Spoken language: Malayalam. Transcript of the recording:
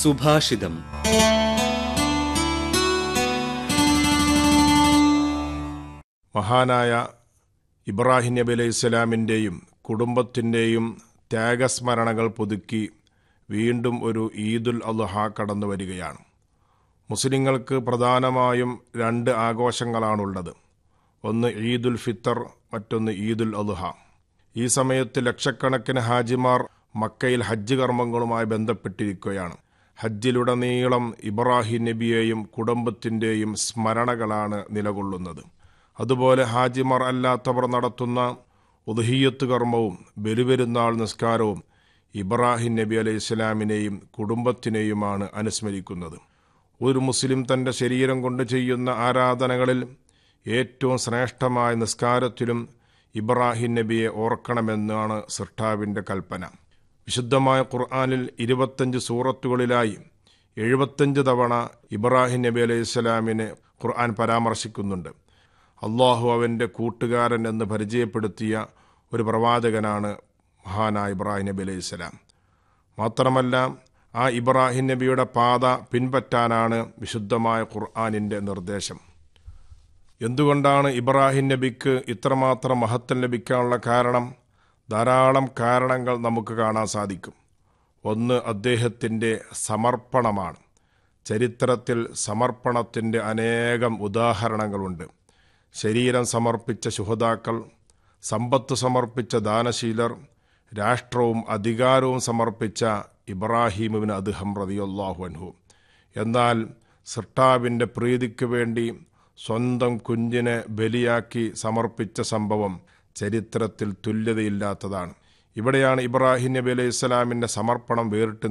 സുഭാഷിതം മഹാനായ ഇബ്രാഹിം നബി അലൈഹി സ്വലാമിൻ്റെയും കുടുംബത്തിൻ്റെയും ത്യാഗസ്മരണകൾ പുതുക്കി വീണ്ടും ഒരു ഈദുൽ അദ്ഹ കടന്നു വരികയാണ് മുസ്ലിങ്ങൾക്ക് പ്രധാനമായും രണ്ട് ആഘോഷങ്ങളാണുള്ളത് ഒന്ന് ഈദുൽ ഫിത്തർ മറ്റൊന്ന് ഈദുൽ അദ്ഹ ഈ സമയത്ത് ലക്ഷക്കണക്കിന് ഹാജിമാർ മക്കയിൽ ഹജ്ജ് കർമ്മങ്ങളുമായി ബന്ധപ്പെട്ടിരിക്കുകയാണ് ഹജ്ജിലുടനീളം ഇബ്രാഹിം നബിയെയും കുടുംബത്തിൻ്റെയും സ്മരണകളാണ് നിലകൊള്ളുന്നത് അതുപോലെ ഹാജിമാർ അല്ലാത്തവർ നടത്തുന്ന ഉദഹിയത്ത് കർമ്മവും ബലിപെരുന്നാൾ നിസ്കാരവും ഇബ്രാഹിം നബി അലൈഹി ഇസ്ലാമിനെയും കുടുംബത്തിനെയുമാണ് അനുസ്മരിക്കുന്നത് ഒരു മുസ്ലിം തൻ്റെ ശരീരം കൊണ്ട് ചെയ്യുന്ന ആരാധനകളിൽ ഏറ്റവും ശ്രേഷ്ഠമായ നിസ്കാരത്തിലും ഇബ്രാഹിം നബിയെ ഓർക്കണമെന്നാണ് സൃഷ്ടാവിൻ്റെ കൽപ്പന വിശുദ്ധമായ ഖുർആാനിൽ ഇരുപത്തഞ്ച് സൂറത്തുകളിലായി എഴുപത്തഞ്ച് തവണ ഇബ്രാഹിം നബി അലൈഹി സ്വലാമിനെ ഖുർആൻ പരാമർശിക്കുന്നുണ്ട് അള്ളാഹു അവൻ്റെ കൂട്ടുകാരൻ എന്ന് പരിചയപ്പെടുത്തിയ ഒരു പ്രവാചകനാണ് മഹാനായ ഇബ്രാഹിം നബി അലൈഹി സ്വലാം മാത്രമല്ല ആ ഇബ്രാഹിം നബിയുടെ പാത പിൻപറ്റാനാണ് വിശുദ്ധമായ ഖുർആാനിൻ്റെ നിർദ്ദേശം എന്തുകൊണ്ടാണ് ഇബ്രാഹിം നബിക്ക് ഇത്രമാത്രം മഹത്വം ലഭിക്കാനുള്ള കാരണം ധാരാളം കാരണങ്ങൾ നമുക്ക് കാണാൻ സാധിക്കും ഒന്ന് അദ്ദേഹത്തിൻ്റെ സമർപ്പണമാണ് ചരിത്രത്തിൽ സമർപ്പണത്തിൻ്റെ അനേകം ഉദാഹരണങ്ങളുണ്ട് ശരീരം സമർപ്പിച്ച ശുഹതാക്കൾ സമ്പത്ത് സമർപ്പിച്ച ദാനശീലർ രാഷ്ട്രവും അധികാരവും സമർപ്പിച്ച ഇബ്രാഹിമിന് അദ്ദേഹം റതിയൊല്ലാഹു അൻഹു എന്നാൽ സൃഷ്ടാവിൻ്റെ പ്രീതിക്ക് വേണ്ടി സ്വന്തം കുഞ്ഞിനെ ബലിയാക്കി സമർപ്പിച്ച സംഭവം ചരിത്രത്തിൽ തുല്യതയില്ലാത്തതാണ് ഇവിടെയാണ് ഇബ്രാഹിം നബി അലൈഹി ഇസ്ലാമിൻ്റെ സമർപ്പണം വേറിട്ട്